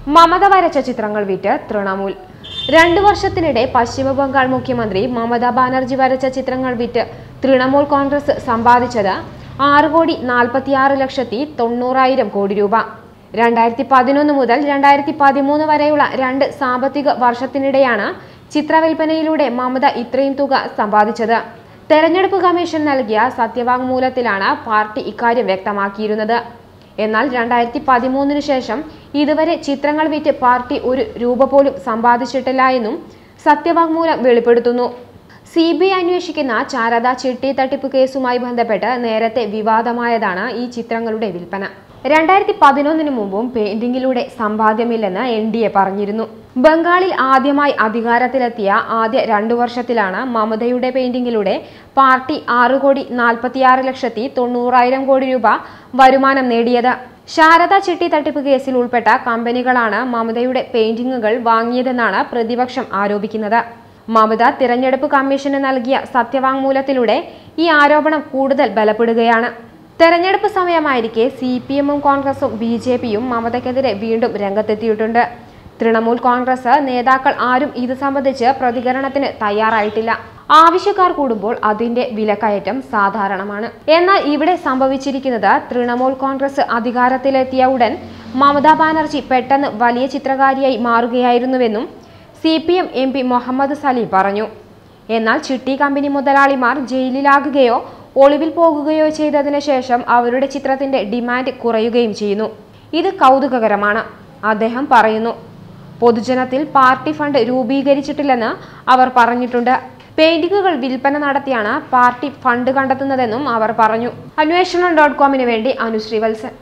മമത വരച്ച ചിത്രങ്ങൾ വിറ്റ് തൃണമൂൽ രണ്ടു വർഷത്തിനിടെ പശ്ചിമ ബംഗാൾ മുഖ്യമന്ത്രി മമതാ ബാനർജി വരച്ച ചിത്രങ്ങൾ വിറ്റ് തൃണമൂൽ കോൺഗ്രസ് സമ്പാദിച്ചത് ആറ് കോടി നാൽപ്പത്തിയാറ് ലക്ഷത്തി തൊണ്ണൂറായിരം കോടി രൂപ രണ്ടായിരത്തി പതിനൊന്ന് മുതൽ രണ്ടായിരത്തി പതിമൂന്ന് വരെയുള്ള രണ്ട് സാമ്പത്തിക വർഷത്തിനിടെയാണ് ചിത്രവിൽപ്പനയിലൂടെ മമത ഇത്രയും തുക സമ്പാദിച്ചത് തെരഞ്ഞെടുപ്പ് കമ്മീഷൻ നൽകിയ സത്യവാങ്മൂലത്തിലാണ് പാർട്ടി ഇക്കാര്യം വ്യക്തമാക്കിയിരുന്നത് എന്നാൽ രണ്ടായിരത്തി പതിമൂന്നിന് ശേഷം ഇതുവരെ ചിത്രങ്ങൾ വിറ്റ് പാർട്ടി ഒരു രൂപ പോലും സമ്പാദിച്ചിട്ടില്ല എന്നും സത്യവാങ്മൂലം വെളിപ്പെടുത്തുന്നു സി ബി ഐ അന്വേഷിക്കുന്ന ശാരദ ചിട്ടി തട്ടിപ്പ് കേസുമായി ബന്ധപ്പെട്ട് നേരത്തെ വിവാദമായതാണ് ഈ ചിത്രങ്ങളുടെ വിൽപ്പന രണ്ടായിരത്തി പതിനൊന്നിന് മുമ്പും പെയിന്റിംഗിലൂടെ സമ്പാദ്യമില്ലെന്ന് എൻ ഡി എ പറഞ്ഞിരുന്നു ബംഗാളിൽ ആദ്യമായി അധികാരത്തിലെത്തിയ ആദ്യ രണ്ടു വർഷത്തിലാണ് മമതയുടെ പെയിന്റിംഗിലൂടെ പാർട്ടി ആറ് കോടി നാൽപ്പത്തിയാറ് ലക്ഷത്തി തൊണ്ണൂറായിരം കോടി രൂപ വരുമാനം നേടിയത് ശാരദ ചിട്ടി തട്ടിപ്പ് കേസിൽ ഉൾപ്പെട്ട കമ്പനികളാണ് മമതയുടെ പെയിന്റിങ്ങുകൾ വാങ്ങിയതെന്നാണ് പ്രതിപക്ഷം ആരോപിക്കുന്നത് മമത തിരഞ്ഞെടുപ്പ് കമ്മീഷന് നൽകിയ സത്യവാങ്മൂലത്തിലൂടെ ഈ ആരോപണം കൂടുതൽ ബലപ്പെടുകയാണ് തെരഞ്ഞെടുപ്പ് സമയമായിരിക്കെ സി പി എമ്മും കോൺഗ്രസും ബി ജെ പിയും മമതയ്ക്കെതിരെ വീണ്ടും രംഗത്തെത്തിയിട്ടുണ്ട് തൃണമൂൽ കോൺഗ്രസ് നേതാക്കൾ ആരും ഇത് സംബന്ധിച്ച് പ്രതികരണത്തിന് തയ്യാറായിട്ടില്ല ആവശ്യക്കാർ കൂടുമ്പോൾ അതിന്റെ വിലക്കയറ്റം സാധാരണമാണ് എന്നാൽ ഇവിടെ സംഭവിച്ചിരിക്കുന്നത് തൃണമൂൽ കോൺഗ്രസ് അധികാരത്തിലെത്തിയ ഉടൻ മമതാ ബാനർജി പെട്ടെന്ന് വലിയ ചിത്രകാരിയായി മാറുകയായിരുന്നുവെന്നും C P M M P Muhammad Salim പറഞ്ഞു എന്നാൽ ചിട്ടി കമ്പനി മുതലാളിമാർ ജയിലിലാകുകയോ ഒളിവിൽ പോകുകയോ ചെയ്തതിനു ശേഷം അവരുടെ ചിത്രത്തിന്റെ ഡിമാൻഡ് കുറയുകയും ചെയ്യുന്നു ഇത് കൗതുകകരമാണ് അദ്ദേഹം പറയുന്നു പൊതുജനത്തിൽ പാർട്ടി ഫണ്ട് രൂപീകരിച്ചിട്ടില്ലെന്ന് അവർ പറഞ്ഞിട്ടുണ്ട് പെയിന്റിങ്ങുകൾ വിൽപ്പന നടത്തിയാണ് പാർട്ടി ഫണ്ട് കണ്ടെത്തുന്നതെന്നും അവർ പറഞ്ഞു അന്വേഷണം ഡോട്ട് കോമിന് വേണ്ടി അനുശ്രീ വത്സൻ